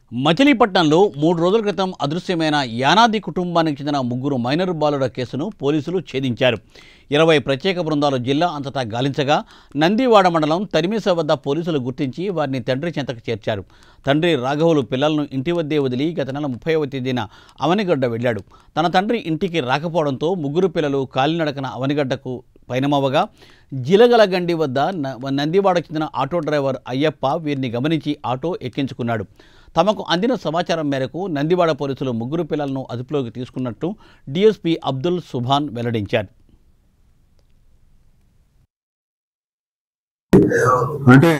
మచిలీపట్నంలో మూడు రోజుల క్రితం అదృశ్యమైన యానాది కుటుంబానికి చెందిన ముగ్గురు మైనర్ బాలుర కేసును పోలీసులు ఛేదించారు ఇరవై ప్రత్యేక బృందాలు జిల్లా అంతటా గాలించగా నందివాడ మండలం తరిమేస వద్ద పోలీసులు గుర్తించి వారిని తండ్రి చెంతకు చేర్చారు తండ్రి రాఘవులు పిల్లలను ఇంటి వద్దే వదిలి గత నెల ముప్పైవ తేదీన అవనిగడ్డ వెళ్ళాడు తన తండ్రి ఇంటికి రాకపోవడంతో ముగ్గురు పిల్లలు కాలినడకన అవనిగడ్డకు పయనమవ్వగా జిలగలగండి వద్ద న- నందివాడకు చెందిన ఆటో డ్రైవర్ అయ్యప్ప వీరిని గమనించి ఆటో ఎక్కించుకున్నాడు తమకు అందిన సమాచారం మేరకు నందివాడ పోలీసులు ముగ్గురు పిల్లలను అదుపులోకి తీసుకున్నట్టు డీఎస్పీ అబ్దుల్ సుభాన్ వెల్లడించారు అంటే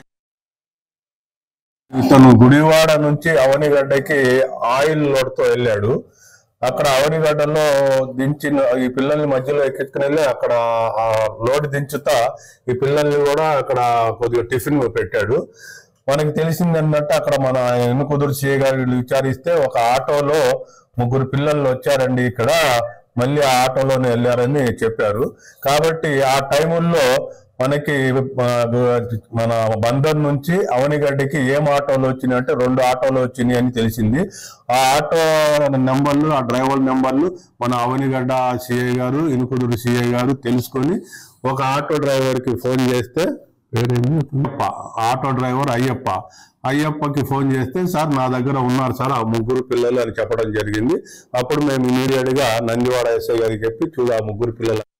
ఇతను గుడివాడ నుంచి అవనిగడ్డకి ఆయిల్ లోడ్ తో వెళ్ళాడు అక్కడ అవనిగడ్డలో దించిన ఈ పిల్లల్ని మధ్యలో ఎక్కించుకుని వెళ్ళి అక్కడ ఆ లోడ్ దించుతా ఈ పిల్లల్ని కూడా అక్కడ కొద్దిగా టిఫిన్ పెట్టాడు మనకి తెలిసింది ఏంటంటే అక్కడ మన ఎన్నుకుదురు సిఏ గారు వీళ్ళు విచారిస్తే ఒక ఆటోలో ముగ్గురు పిల్లలు వచ్చారండి ఇక్కడ మళ్ళీ ఆ ఆటోలోనే వెళ్ళారని చెప్పారు కాబట్టి ఆ టైముల్లో మనకి ఆ, మన బందర్ నుంచి అవనిగడ్డకి ఏం ఆటోలు వచ్చినాయి అంటే రెండు ఆటోలు వచ్చినాయి అని తెలిసింది ఆ ఆటో నెంబర్లు ఆ డ్రైవర్ నెంబర్లు మన అవనిగడ్డ సిఐ గారు ఇనుకుదురు సిఐ గారు తెలుసుకొని ఒక ఆటో డ్రైవర్ కి ఫోన్ చేస్తే పేరేంటి? అయ్యప్ప. ఆటో డ్రైవర్ అయ్యప్ప అయ్యప్పకి ఫోన్ చేస్తే సార్ నా దగ్గర ఉన్నారు సార్ ఆ ముగ్గురు పిల్లలు అని చెప్పడం జరిగింది అప్పుడు మేము ఇమీడియట్ గా నందివాడ ఎస్ఐ గారికి చెప్పి చూడు ఆ ముగ్గురు పిల్లలు